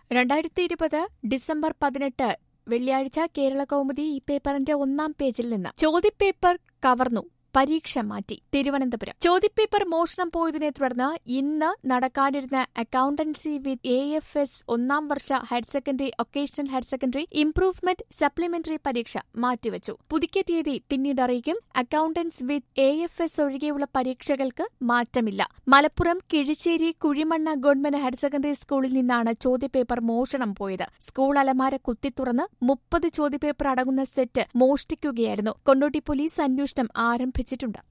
രണ്ടായിരത്തി ഇരുപത് ഡിസംബർ പതിനെട്ട് വെള്ളിയാഴ്ച കേരള കൗമുദി ഈ പേപ്പറിന്റെ ഒന്നാം പേജിൽ നിന്ന് ചോദ്യപേപ്പർ കവർന്നു പരീക്ഷ മാറ്റി തിരുവനന്തപുരം ചോദ്യപേപ്പർ മോഷണം പോയതിനെ തുടർന്ന് ഇന്ന് നടക്കാനിരുന്ന accountancy with A F S ഒന്നാം വർഷ higher secondary vocational higher secondary improvement supplementary പരീക്ഷ മാറ്റിവച്ചു പുതുക്കിയ തീയതി പിന്നീട് അറിയിക്കും accountancy with A F S ഒഴികെയുള്ള പരീക്ഷകൾക്ക് മാറ്റമില്ല Malappuram Kizhisseri Kuzhimanna government higher secondary സ്കൂളിൽ നിന്നാണ് ചോദ്യപേപ്പർ മോഷണം പോയത് സ്കൂൾ അലമാര കുത്തിത്തുറന്ന് മുപ്പത് ചോദ്യപേപ്പർ അടങ്ങുന്ന സെറ്റ് മോഷ്ടിക്കുകയായിരുന്നു കൊണ്ടോട്ടി പോലീസ് അന്വേഷണം ആരംഭിച്ചിട്ടുണ്ട്